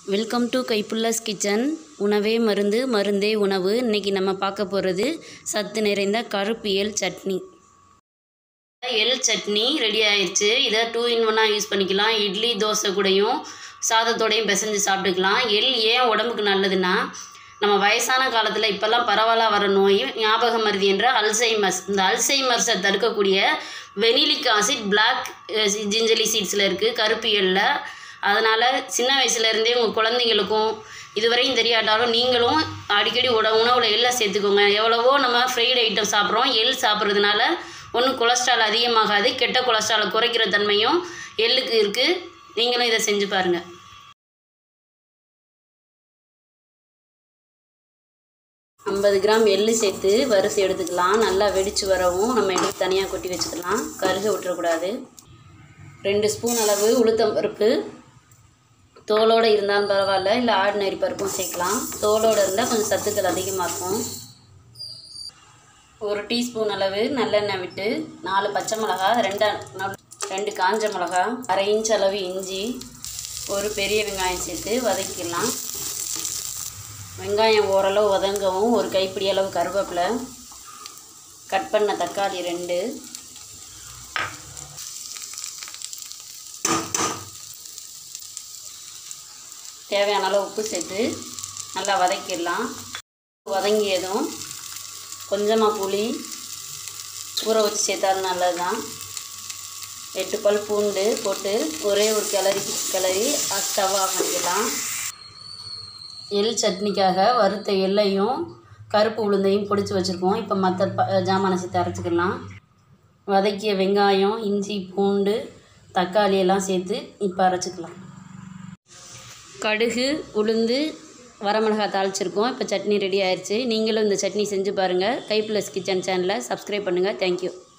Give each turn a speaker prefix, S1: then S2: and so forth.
S1: welcome to கைப்புல்லாஸ் kitchen உணவே மருந்து மருந்தே உணவு இன்னைக்கு நம்ம பார்க்க போகிறது சத்து நிறைந்த கருப்பு எள் சட்னி எள் சட்னி ரெடி ஆயிடுச்சு இதை டூ இன் ஒன்னாக யூஸ் பண்ணிக்கலாம் இட்லி தோசை கூடயும் சாதத்தோடையும் பிசைஞ்சு சாப்பிட்டுக்கலாம் எள் ஏன் உடம்புக்கு நல்லதுன்னா நம்ம வயசான காலத்தில் இப்போல்லாம் பரவலாக வர நோய் ஞாபக மருதி என்ற அல்சைமர்ஸ் இந்த அல்சைமர்ஸை தடுக்கக்கூடிய வெனிலிக் ஆசிட் பிளாக் ஜிஞ்சலி சீட்ஸில் இருக்குது கருப்பு எள்ளில் அதனால் சின்ன வயசுலேருந்தே உங்கள் குழந்தைங்களுக்கும் இதுவரையும் தெரியாட்டாலும் நீங்களும் அடிக்கடி உட உணவில் எள்ளை சேர்த்துக்கோங்க எவ்வளவோ நம்ம ஃப்ரைடு ஐட்டம் சாப்பிட்றோம் எள் சாப்பிட்றதுனால ஒன்றும் கொலஸ்ட்ரால் அதிகமாகாது கெட்ட கொலஸ்ட்ராலை குறைக்கிற தன்மையும் எள்ளுக்கு இருக்குது நீங்களும் இதை செஞ்சு பாருங்கள் ஐம்பது கிராம் எள்ளு சேர்த்து வரிசை எடுத்துக்கலாம் நல்லா வெடித்து வரவும் நம்ம எடுத்து தனியாக கொட்டி வச்சுக்கலாம் கருக விட்டுறக்கூடாது ரெண்டு ஸ்பூன் அளவு உளுத்தம் பருப்பு தோலோடு இருந்தாலும் பரவாயில்ல இல்லை ஆர்டினரி பருப்பும் சேர்க்கலாம் தோலோடு இருந்தால் கொஞ்சம் சத்துக்கள் அதிகமாக இருக்கும் ஒரு டீஸ்பூன் அளவு நல்லெண்ணெய் விட்டு நாலு பச்சை மிளகா ரெண்டு ரெண்டு காஞ்ச மிளகா அரை இன்ச் அளவு இஞ்சி ஒரு பெரிய வெங்காயம் சேர்த்து வதக்கிடலாம் வெங்காயம் ஓரளவு வதங்கவும் ஒரு கைப்பிடி அளவு கருவேப்பிலை கட் பண்ண தக்காளி ரெண்டு தேவையான அளவு உப்பு சேர்த்து நல்லா வதக்கிடலாம் வதங்கியதும் கொஞ்சமாக புளி ஊற வச்சு சேர்த்தாலும் நல்லது தான் எட்டு பல் பூண்டு போட்டு ஒரே ஒரு கிளறி கிளறி ஸ்டவ் ஆஃப் பண்ணிக்கலாம் எள் சட்னிக்காக வறுத்த எள்ளையும் கருப்பு உளுந்தையும் பொடிச்சு வச்சுருக்கோம் இப்போ மற்ற ப ஜாமானை சேர்த்து அரைச்சிக்கலாம் வதக்கிய வெங்காயம் இஞ்சி பூண்டு தக்காளி எல்லாம் சேர்த்து இப்போ அரைச்சிக்கலாம் கடுகு உளுந்து வரமிளகாய் தாளிச்சிருக்கோம் இப்போ சட்னி ரெடி ஆயிடுச்சு நீங்களும் இந்த சட்னி செஞ்சு பாருங்கள் கை ப்ளஸ் கிச்சன் சேனலை சப்ஸ்கிரைப் பண்ணுங்கள் தேங்க்யூ